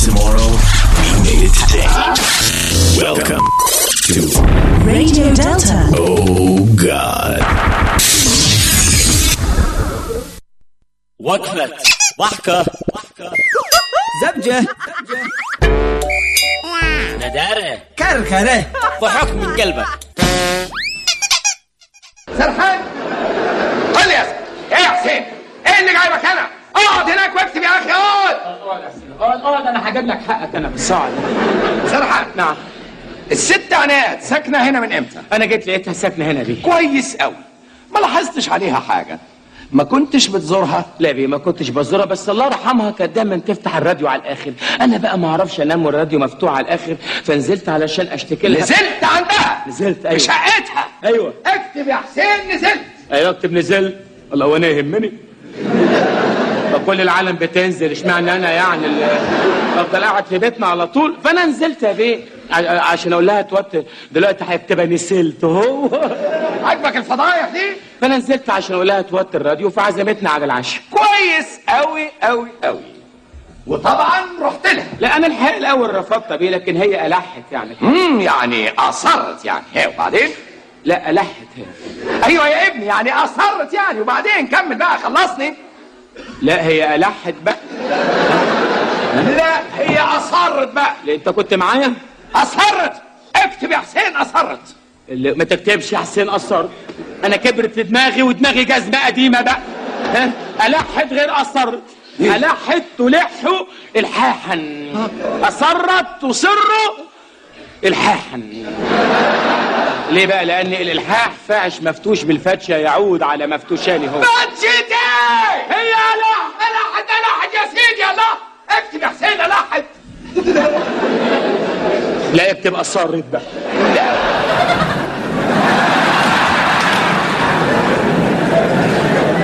tomorrow, we made it today. Welcome to Radio Delta. Oh God. وقفة ضحكة زبجة ندارة كركرة ضحك من قلبك سرحان قل لي يا سيدي ايه يا حسين ايه اللي جايبك هنا اقعد هناك واكتب يا اخي اقعد اقعد اقعد انا هجيب لك حقك انا بس اقعد سرحان نعم الست عناد ساكنه هنا من امتى انا جيت لقيتها ساكنه هنا بيه كويس قوي ما لاحظتش عليها حاجه ما كنتش بتزورها لا بيه ما كنتش بزورها بس الله يرحمها كانت دايما تفتح الراديو على الاخر انا بقى ما اعرفش انام والراديو مفتوح على الاخر فنزلت علشان اشتكي لها نزلت عندها نزلت ايوه في شقتها ايوه اكتب يا حسين نزلت ايوه اكتب نزلت الله وانا يهمني فكل العالم بتنزل اشمعنى انا يعني اللي افضل قاعد في بيتنا على طول فانا نزلت يا بيه ع- عشان اقول لها توتر دلوقتي هيكتبها نسلت اهو عاجبك الفضايح دي فانا نزلت عشان اقول لها توتر الراديو فعزمتنا على العشاء كويس قوي قوي قوي وطبعا رحت لها لا انا الحقيقه الاول رفضت بيه لكن هي الحت يعني امم يعني اصرت يعني هي وبعدين لا الحت هي ايوه يا ابني يعني اصرت يعني وبعدين كمل بقى خلصني لا هي الحت بقى لا هي اصرت بقى لا، انت كنت معايا اصرت اكتب يا حسين اصرت اللي ما تكتبش يا حسين قصرت انا كبرت في دماغي ودماغي جزمه قديمه بقى ها الحت غير قصرت الحت تلح الحاحا اصرت تصر الحاحا ليه بقى لان الالحاح فاعش مفتوش بالفتشه يعود على مفتوشان هو بجدي هي لح لحت لحت يا سيدي الله اكتب يا حسين لحت لا اكتب قصرت بقى